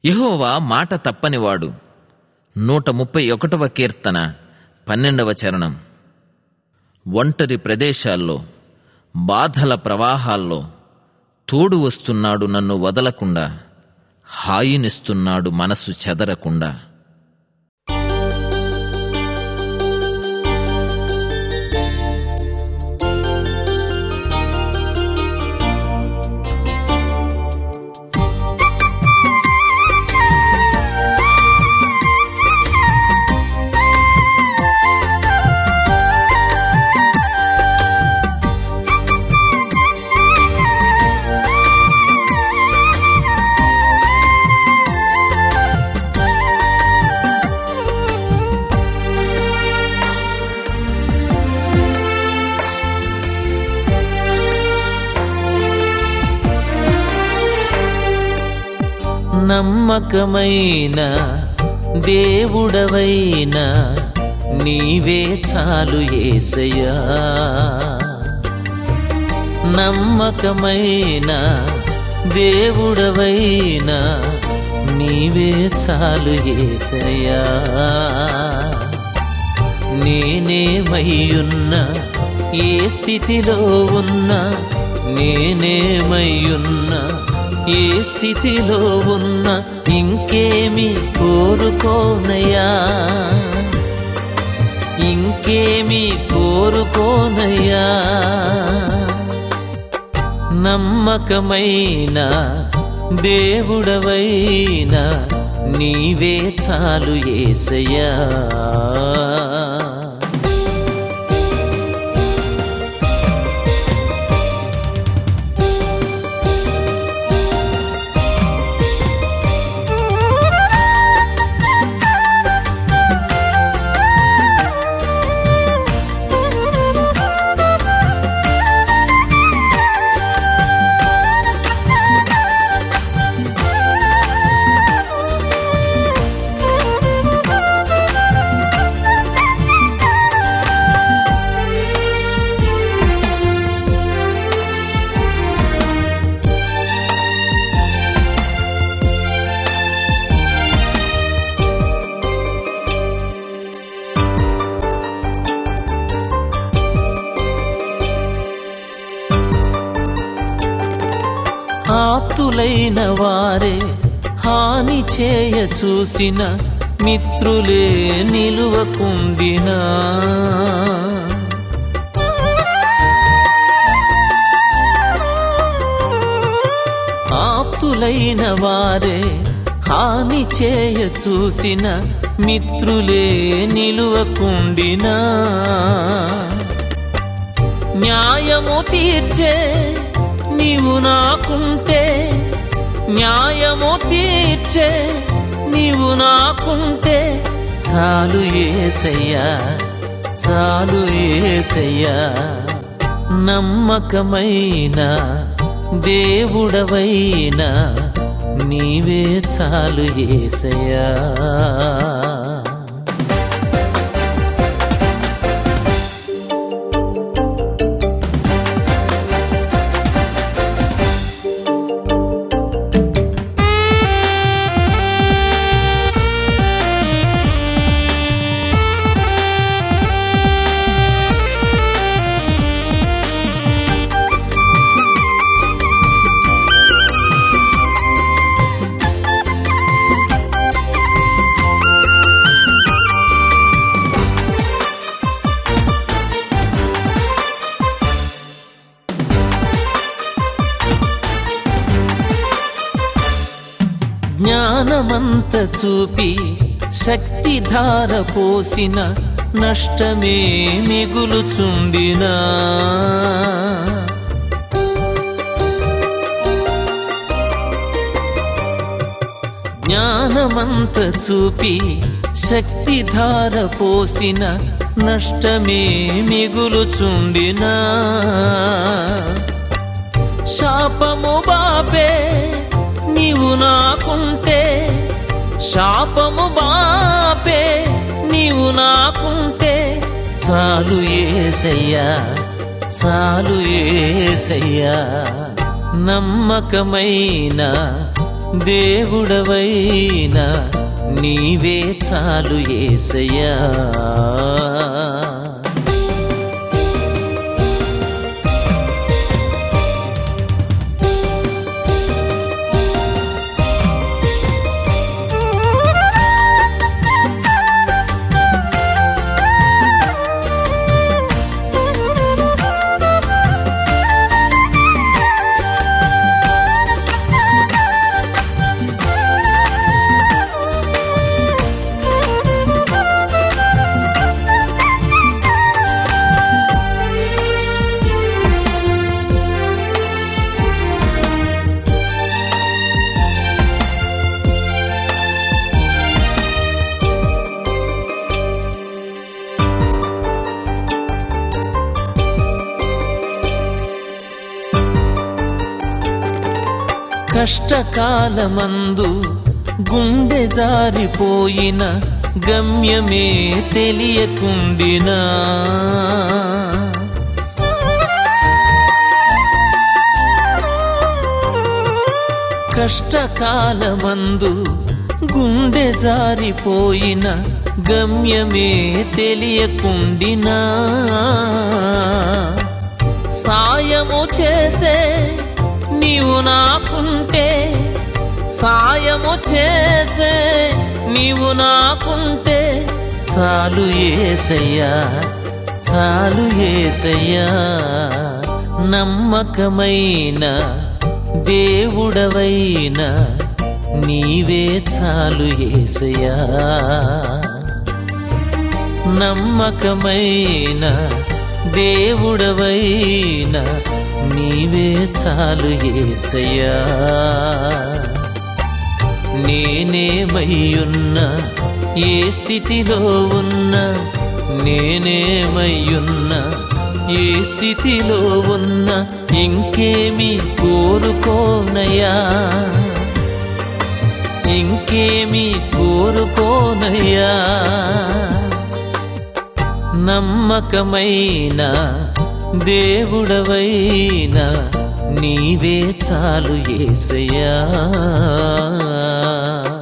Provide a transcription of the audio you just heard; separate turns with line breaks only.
యెహోవా మాట తప్పనివాడు నూట ముప్పై ఒకటవ కీర్తన పన్నెండవ చరణం ఒంటరి ప్రదేశాల్లో బాధల ప్రవాహాల్లో తోడు వస్తున్నాడు నన్ను వదలకుండా హాయినిస్తున్నాడు మనసు చెదరకుండా
నమ్మకమైన దేవుడవైన నీవే చాలు ఏసయ్యా నమ్మకమైన దేవుడవైన నీవే చాలు ఏసయ్యా నేనేమయ్యున్నా ఏ స్థితిలో ఉన్నా నేనేమయ్యున్నా ఏ స్థితిలో ఉన్నా ఇంకేమి కోరుకోనయ్యా ఇంకేమి కోరుకోనయ్యా నమ్మకమైన దేవుడవైన నీవే చాలు ఏసయ్యా ఆప్తులైన వారే హాని చేయ చూసిన మిత్రులే నిలువకుండినా ఆప్తులైన వారే హాని చేయ చూసిన మిత్రులే నిలువకుండినా న్యాయము తీర్చే నీవు నాకుంటే న్యాయము తీర్చే నీవు నాకుంటే చాలు ఏసయ్యా చాలు ఏసయ్యా నమ్మకమైన దేవుడవైన నీవే చాలు ఏసయ్యా జ్ఞానమంత చూపి శక్తి ధార పోసిన నష్టమే మిగులుచుండినా జ్ఞానమంత చూపి శక్తి ధార పోసిన నష్టమే మిగులుచుండినా శాపము బాపే నీవు నాకుంటే శాపము బాపే నీవు నాకుంటే చాలు ఏసయ్యా చాలు ఏసయ్యా నమ్మకమైన దేవుడవైనా నీవే చాలు ఏసయ్యా కష్టకాలమందు గుండె జారిపోయిన గమ్యమే తెలియకుండినా కష్టకాలమందు గుండె జారిపోయిన గమ్యమే తెలియకుండినా సాయము చేసే నీవు నాకుంటే సాయము చేసే నీవు నాకుంటే చాలు ఏసయ్యా చాలు ఏసయ్యా నమ్మకమైన దేవుడవైన నీవే చాలు ఏసయ్యా నమ్మకమైన దేవుడవైన నీవే చాలు ఏసయ్యా నేనేమయ్యున్నా ఏ స్థితిలో ఉన్నా నేనేమయ్యున్నా ఏ స్థితిలో ఉన్నా ఇంకేమి కోరుకోనయ్యా ఇంకేమి కోరుకోనయ్యా నమ్మకమైన దేవుడవైనా నీవే చాలు ఏసయ్యా